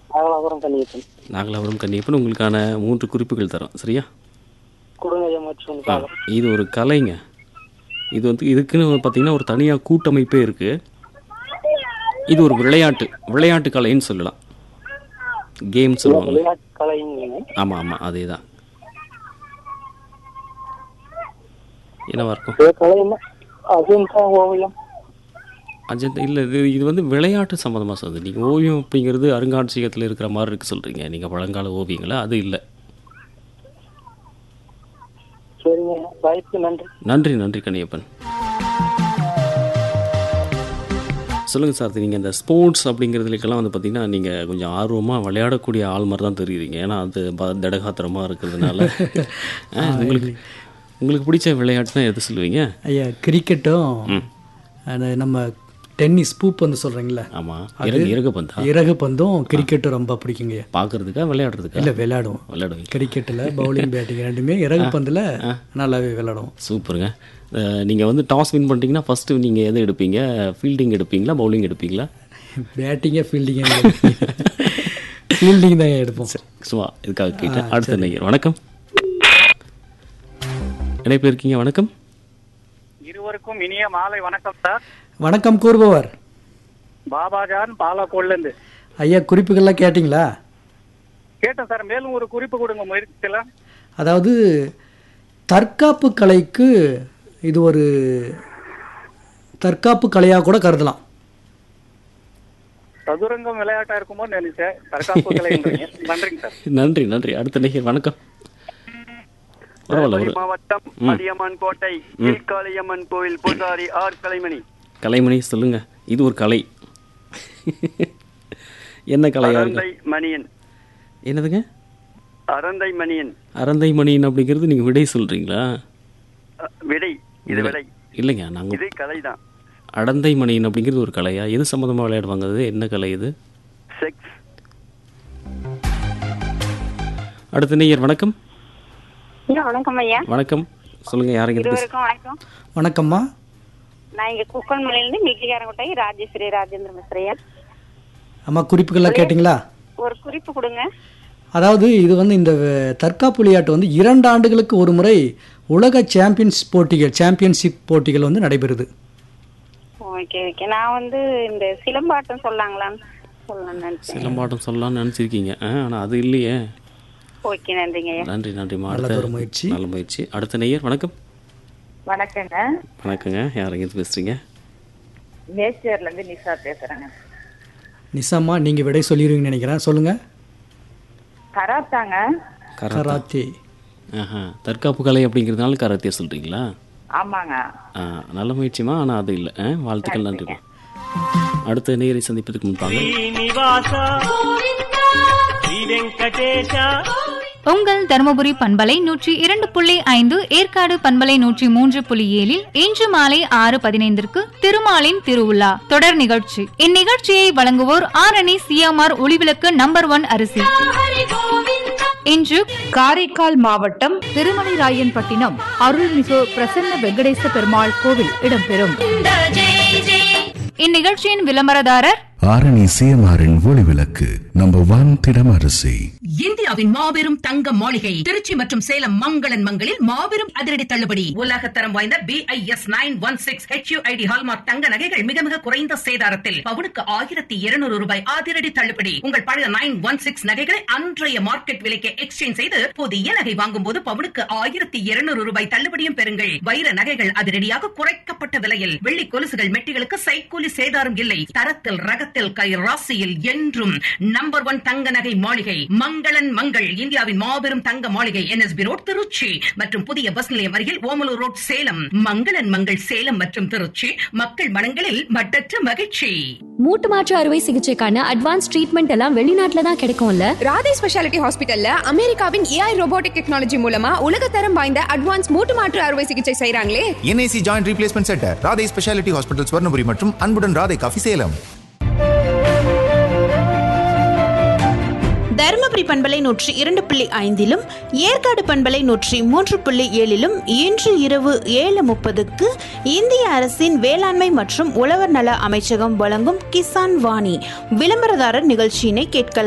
நாகலாபுரம் கன்னியப்பன் நாகலாபுரம் கன்னியப்பன் உங்களுக்கான மூன்று குறிப்புகள் தரோம் சரியா கொடுங்கய்யா மற்றும் ஆ இது ஒரு கலைங்க இது வந்து இதுக்குன்னு பார்த்தீங்கன்னா ஒரு தனியாக கூட்டமைப்பே இருக்குது இது ஒரு விளையாட்டு விளையாட்டு கலைன்னு சொல்லலாம் கேம் சொல்லுவாங்க விளையாட்டு கலைங்க ஆமாம் ஆமாம் அதே தான் என்னவா இருக்கும் இது கலைன்னா அஜந்தா ஓவியம் அஜந்தா இல்லை இது இது வந்து விளையாட்டு சம்மந்தமாக சொல்லுது நீங்கள் ஓவியம் அப்படிங்கிறது அருங்காட்சியகத்தில் இருக்கிற மாதிரி இருக்கு சொல்கிறீங்க நீங்கள் பழங்கால ஓவியங்களா அது இல்லை சரிங்க வாய்ப்பு நன்றி நன்றி நன்றி கணியப்பன் சொல்லுங்கள் சார் நீங்கள் இந்த ஸ்போர்ட்ஸ் அப்படிங்கிறதுலக்கெல்லாம் வந்து பார்த்தீங்கன்னா நீங்கள் கொஞ்சம் ஆர்வமாக விளையாடக்கூடிய ஆள் மாதிரி தான் தெரியுறீங்க ஏன்னா அது ப- திடகாத்திரமாக இருக்கிறதுனால ஆ, உங்களுக்கு உங்களுக்கு பிடிச்ச விளையாட்டுனா எது சொல்லுவீங்க ஐயா கிரிக்கெட்டும் அந்த நம்ம டென்னிஸ் பூப்பந்து சொல்கிறீங்களே ஆமாம் இறகு இறகு பந்தா இறகு பந்தும் கிரிக்கெட்டும் ரொம்ப பிடிக்குங்க பார்க்கறதுக்கா விளையாடுறதுக்கா இல்லை விளையாடுவோம் விளையாடுவீங்க கிரிக்கெட்டில் பவுலிங் பேட்டிங் ரெண்டுமே இறகு பந்தில் நல்லாவே விளையாடுவோம் சூப்பருங்க நீங்கள் வந்து டாஸ் வின் பண்ணிட்டீங்கன்னா ஃபஸ்ட்டு நீங்கள் எதை எடுப்பீங்க ஃபீல்டிங் எடுப்பீங்களா பவுலிங் எடுப்பீங்களா பேட்டிங்கே ஃபீல்டிங்கே ஃபீல்டிங் தான் எடுப்போம் சும்மா இதுக்காக கேட்டேன் அடுத்த நெய்யர் வணக்கம் இணைப்பில் இருக்கீங்க வணக்கம் இருவருக்கும் இனிய மாலை வணக்கம் சார் வணக்கம் கூறுபவர் பாபாஜான் பாலக்கோள்லேருந்து ஐயா குறிப்புகள்லாம் கேட்டிங்களா கேட்டேன் சார் மேலும் ஒரு குறிப்பு கொடுங்க முயற்சியில் அதாவது தற்காப்பு கலைக்கு இது ஒரு தற்காப்பு கலையாக கூட கருதலாம் சதுரங்கம் விளையாட்டா இருக்குமோ நினைச்சேன் தற்காப்பு கலைன்றீங்க நன்றிங்க சார் நன்றி நன்றி அடுத்த நெய்யர் வணக்கம் பரவாயில்ல ஒரு மாவட்டம் அதியமான் கோட்டை கீழ்காளியம்மன் கோவில் பூசாரி ஆர் கலைமணி கலைமணி சொல்லுங்க இது ஒரு கலை என்ன கலையா இருக்கு அரந்தை மணியன் என்னதுங்க அரந்தை மணியன் அரந்தை மணியின் அப்படிங்கிறது நீங்கள் விடை சொல்கிறீங்களா அ, விடை இது விடை இல்லைங்க நாங்கள் இது கலைதான் அடந்தை மணியின் அப்படிங்கிறது ஒரு கலையா எது சம்மந்தமாக விளையாடுவாங்க அது என்ன கலை இது செக்ஸ் அடுத்த நெய்யர் வணக்கம் ஐயா வணக்கம் ஐயா வணக்கம் சொல்லுங்க யாருங்க இது பேசு- இருவருக்கும் வணக்கம் வணக்கம்மா நான் இங்க குக்கன்மலையிலிருந்து மிகிலிகாரங்கோட்டை ராஜேஸ்வரி ராஜேந்திரன் பேசுறேன் ஐயா. அம்மா குறிப்புகள்லாம் கேட்டிங்களா ஒரு குறிப்பு கொடுங்க அதாவது இது வந்து இந்த வ- தற்காப்பு விளையாட்டு வந்து இரண்டு ஆண்டுகளுக்கு ஒரு முறை உலக சாம்பியன்ஸ் போட்டிகள் சாம்பியன்ஷிப் போட்டிகள் வந்து நடைபெறுது ஓகே ஓகே நான் வந்து இந்த சிலம்பாட்டம் சொல்லாங்களான்னு சொல்லலாம்னு நினைச்சேன் சிலம்பாட்டம் சொல்லலாம்னு நினச்சிருக்கீங்க ஆனால் அது இல்லையே ஓகே நன்றிங்க ஐயா நன்றி நன்றிம்மா நல்லது அடுத்த ஒரு முயற்சி. நல்ல முயற்சி அடுத்த நெய்யர் வணக்கம் வணக்கங்க வணக்கங்க யாருங்க இது பேசுறீங்க மேச்சேர்ல இருந்து நிஷா பேசுறேங்க நிசாமா நீங்கள் விடை சொல்லிடுவீங்கன்னு நினைக்கிறேன் சொல்லுங்கள் கராத்தாங்க கராத்தே ஆஹா தற்காப்பு கலை அப்படிங்கிறதுனால கராத்தே சொல்கிறீங்களா ஆமாங்க ஆ, நல்ல முயற்சிமா ஆனால் அது இல்லை ஆ, வாழ்த்துக்கள் நன்றிம்மா அடுத்த நேரை சந்திப்பதுக்கு முன்பாக உங்கள் தருமபுரி பண்பலை நூற்றி இரண்டு புள்ளி ஐந்து ஏற்காடு பண்பலை நூற்றி மூன்று புள்ளி ஏழில் இன்று மாலை ஆறு பதினைந்திற்கு திருமாலின் திருவிழா தொடர் நிகழ்ச்சி இந்நிகழ்ச்சியை வழங்குவோர் Arani CMR Olivilakku number one அரிசி இன்று காரைக்கால் மாவட்டம் திருமலைராயன்பட்டினம் அருள்மிகு பிரசன்ன வெங்கடேச பெருமாள் கோவில் இடம்பெறும் இந்நிகழ்ச்சியின் விளம்பரதாரர் ஆரணி சிஎம்ஆரின் ஒளிவிளக்கு நம்பர் ஒன் திடமரிசி இந்தியாவின் மாபெரும் தங்க மாளிகை திருச்சி மற்றும் சேலம் மங்களன் மங்களில் மாபெரும் அதிரடி தள்ளுபடி உலக தரம் வாய்ந்த B I S nine one six HUID hallmark தங்க நகைகள் மிக மிக குறைந்த சேதாரத்தில் பவுனுக்கு ஆயிரத்தி இருநூறு ரூபாய் அதிரடி தள்ளுபடி உங்கள் பழைய நைன் ஒன் சிக்ஸ் நகைகளை அன்றைய மார்க்கெட் விலைக்கு எக்ஸ்சேஞ்ச் செய்து புதிய நகை வாங்கும் போது பவுனுக்கு ஆயிரத்தி இருநூறு ரூபாய் தள்ளுபடியும் பெறுங்கள் வைர நகைகள் அதிரடியாக குறைக்கப்பட்ட விலையில் வெள்ளி கொலுசுகள் மெட்டிகளுக்கு சைக்கூலி சேதாரம் இல்லை தரத்தில் ரகத்தில் கை ராசியில் என்றும் நம்பர் ஒன் தங்க நகை மாளிகை மங்களன் மங்கள் இந்தியாவின் மாபெரும் தங்க மாளிகை என்எஸ்பி ரோட் திருச்சி மற்றும் புதிய பஸ் நிலையம் அருகில் ஓமலூர் ரோட் சேலம் மங்களன் மங்கள் சேலம் மற்றும் திருச்சி மக்கள் மனங்களில் மட்டற்ற மகிழ்ச்சி மூட்டு மாற்று அறுவை சிகிச்சைக்கான அட்வான்ஸ் ட்ரீட்மெண்ட் எல்லாம் வெளிநாட்டுல தான் கிடைக்கும்ல ராதே ஸ்பெஷாலிட்டி ஹாஸ்பிட்டல்ல அமெரிக்காவின் ஏஐ ரோபோட்டிக் டெக்னாலஜி மூலமா உலகத்தரம் வாய்ந்த அட்வான்ஸ் மூட்டு மாற்று அறுவை சிகிச்சை செய்றாங்களே NIC joint replacement centre Radhai speciality hospital Swarnapuri மற்றும் அன்புடன் ராதை காஃபி சேலம் தருமபுரி பண்பலை நூற்றி இரண்டு புள்ளி ஐந்திலும் ஏற்காடு பண்பலை நூற்றி மூன்று புள்ளி ஏழிலும் இன்று இரவு ஏழு முப்பதுக்கு இந்திய அரசின் வேளாண்மை மற்றும் உழவர் நல அமைச்சகம் வழங்கும் கிசான் வாணி விளம்பரதாரர் நிகழ்ச்சியினை கேட்கலாம்